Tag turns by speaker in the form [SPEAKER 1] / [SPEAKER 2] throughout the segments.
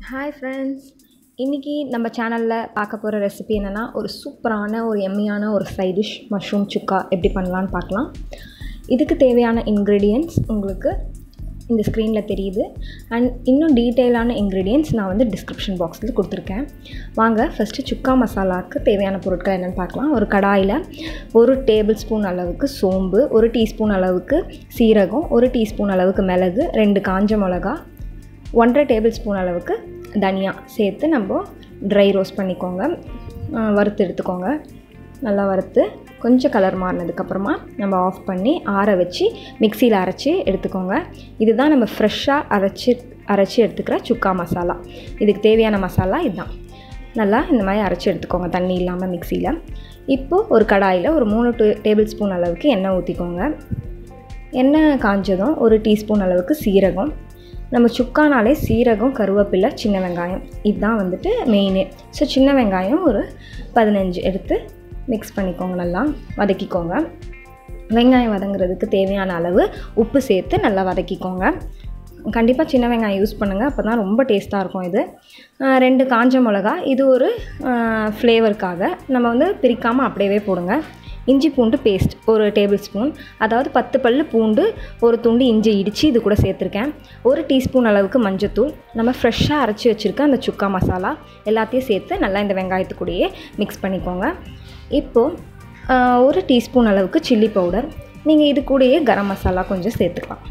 [SPEAKER 1] hi friends இன்றைக்கி நம்ம சேனலில் பார்க்க போகிற ரெசிபி என்னென்னா ஒரு சூப்பரான ஒரு எம்மியான ஒரு சைட் டிஷ் மஷ்ரூம் சுக்கா எப்படி பண்ணலான்னு பார்க்கலாம் இதுக்கு தேவையான இன்க்ரீடியன்ட்ஸ் உங்களுக்கு இந்த ஸ்க்ரீனில் தெரியுது அண்ட் இன்னும் டீட்டெயிலான இன்க்ரீடியன்ட்ஸ் நான் வந்து டிஸ்கிரிப்ஷன் பாக்ஸில் கொடுத்துருக்கேன் வாங்க ஃபஸ்ட்டு சுக்கா மசாலாவுக்கு தேவையான பொருட்கள் என்னென்னு பார்க்கலாம் ஒரு கடாயில் ஒரு டேபிள் ஸ்பூன் அளவுக்கு சோம்பு ஒரு டீஸ்பூன் அளவுக்கு சீரகம் ஒரு டீஸ்பூன் அளவுக்கு மிளகு ரெண்டு காஞ்ச மிளகா ஒன்றரை டேபிள் ஸ்பூன் அளவுக்கு தனியா சேர்த்து நம்ம ட்ரை ரோஸ்ட் பண்ணிக்கோங்க அஹ் வறுத்து எடுத்துக்கோங்க நல்லா வறுத்து கொஞ்சம் கலர் மாறினதுக்கப்புறமா நம்ம ஆஃப் பண்ணி ஆற வச்சு மிக்சியில் அரைச்சி எடுத்துக்கோங்க இதுதான் நம்ம ஃப்ரெஷ்ஷாக அரைச்சி அரைச்சி எடுத்துக்கிற சுக்கா மசாலா இதுக்கு தேவையான மசாலா இதுதான் நல்லா இந்த மாதிரி அரைச்சி எடுத்துக்கோங்க தண்ணி இல்லாமல் மிக்சியில் இப்போது ஒரு கடாயில் ஒரு மூணு டூ டேபிள் ஸ்பூன் அளவுக்கு எண்ணெய் ஊற்றிக்கோங்க எண்ணெய் காஞ்சதும் ஒரு டீஸ்பூன் அளவுக்கு சீரகம் நம்ம சுக்கானாலே சீரகம் கருவேப்பிலை சின்ன வெங்காயம் இதுதான் வந்துட்டு மெயின் ஸோ சின்ன வெங்காயம் ஒரு பதினஞ்சு எடுத்து மிக்ஸ் பண்ணிக்கோங்க நல்லா வதக்கிக்கோங்க வெங்காயம் வதங்குறதுக்கு தேவையான அளவு உப்பு சேர்த்து நல்லா வதக்கிக்கோங்க கண்டிப்பாக சின்ன வெங்காயம் யூஸ் பண்ணுங்கள் அப்போ தான் ரொம்ப டேஸ்ட்டாக இருக்கும் இது ஆஹ் ரெண்டு காஞ்ச மிளகா இது ஒரு ஃப்ளேவருக்காக நம்ம வந்து பிரிக்காமல் அப்படியே போடுங்க இஞ்சி பூண்டு பேஸ்ட் ஒரு டேபிள் ஸ்பூன் அதாவது பத்து பல் பூண்டு ஒரு துண்டு இஞ்சி இடித்து இது கூட சேர்த்துருக்கேன் ஒரு டீஸ்பூன் அளவுக்கு மஞ்சத்தூள் நம்ம ஃப்ரெஷ்ஷாக அரைச்சி வச்சுருக்க அந்த சுக்கா மசாலா எல்லாத்தையும் சேர்த்து நல்லா இந்த வெங்காயத்துக்கூடயே மிக்ஸ் பண்ணிக்கோங்க இப்போது ஆஹ், ஒரு டீஸ்பூன் அளவுக்கு சில்லி பவுடர் நீங்கள் இது கூடயே கரம் மசாலா கொஞ்சம் சேர்த்துக்கலாம்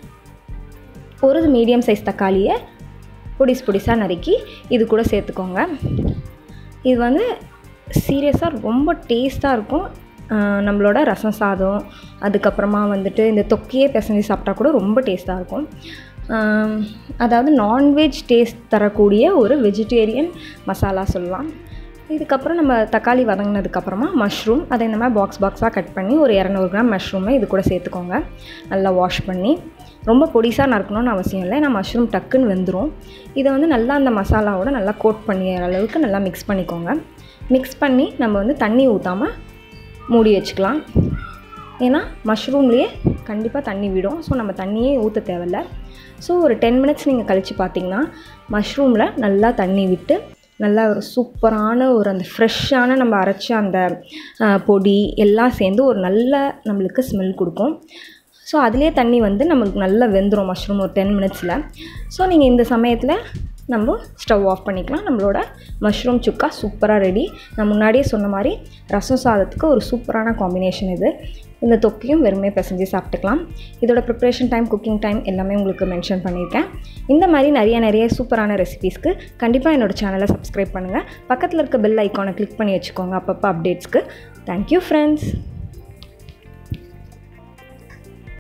[SPEAKER 1] ஒரு மீடியம் சைஸ் தக்காளியை பொடிஸ் பொடிசாக நறுக்கி இது கூட சேர்த்துக்கோங்க இது வந்து சீரியஸாக ரொம்ப டேஸ்ட்டாக இருக்கும் ஆஹ் நம்மளோட ரசம் சாதம் அதுக்கப்புறமா வந்துட்டு இந்த தொக்கியே பிசைஞ்சு சாப்பிட்டா கூட ரொம்ப டேஸ்ட்டாக இருக்கும் ஆஹ் அதாவது நான்வெஜ் டேஸ்ட் தரக்கூடிய ஒரு வெஜிடேரியன் மசாலா சொல்லலாம் இதுக்கப்புறம் நம்ம தக்காளி வதங்கினதுக்கப்புறமா மஷ்ரூம் அதை இந்த மாதிரி பாக்ஸ் பாக்ஸாக கட் பண்ணி ஒரு இரநூறு கிராம் மஷ்ரூமை இது கூட சேர்த்துக்கோங்க நல்லா வாஷ் பண்ணி ரொம்ப பொடிசாக நறுக்கணும்னு அவசியம் இல்லை ஏன்னா மஷ்ரூம் டக்குன்னு வெந்துடும் இதை வந்து நல்லா அந்த மசாலாவோட நல்லா கோட் பண்ணிற அளவுக்கு நல்லா மிக்ஸ் பண்ணிக்கோங்க மிக்ஸ் பண்ணி நம்ம வந்து தண்ணி ஊற்றாமல் மூடி வச்சுக்கலாம் ஏன்னா மஷ்ரூம்லேயே கண்டிப்பாக தண்ணி விடும் ஸோ நம்ம தண்ணியே ஊற்ற தேவையில்ல ஸோ ஒரு டென் மினிட்ஸ் நீங்கள் கழித்து பார்த்தீங்கன்னா மஷ்ரூமில் நல்லா தண்ணி விட்டு நல்லா ஒரு சூப்பரான ஒரு அந்த ஃப்ரெஷ்ஷான நம்ம அரைச்ச அந்த அஹ், பொடி எல்லாம் சேர்ந்து ஒரு நல்ல நம்மளுக்கு ஸ்மெல் கொடுக்கும் ஸோ அதிலே தண்ணி வந்து நம்மளுக்கு நல்லா வெந்துடும் மஷ்ரூம் ஒரு டென் மினிட்ஸில் ஸோ நீங்கள் இந்த சமயத்தில் நம்ம ஸ்டவ் ஆஃப் பண்ணிக்கலாம் நம்மளோட மஷ்ரூம் சுக்கா சூப்பராக ரெடி நான் முன்னாடியே சொன்ன மாதிரி ரசம் சாதத்துக்கு ஒரு சூப்பரான காம்பினேஷன் இது இந்த தொக்கியும் வெறுமே பிசைஞ்சு சாப்பிட்டுக்கலாம் இதோட ப்ரிப்ரேஷன் டைம் குக்கிங் டைம் எல்லாமே உங்களுக்கு மென்ஷன் பண்ணியிருக்கேன் இந்த மாதிரி நிறைய நிறைய சூப்பரான ரெசிபீஸ்க்கு கண்டிப்பாக என்னோட சேனலை சப்ஸ்கிரைப் பண்ணுங்கள் பக்கத்தில் இருக்க பெல் ஐக்கானை கிளிக் பண்ணி வச்சுக்கோங்க அப்பப்போ அப்டேட்ஸ்க்கு தேங்க்யூ ஃப்ரெண்ட்ஸ்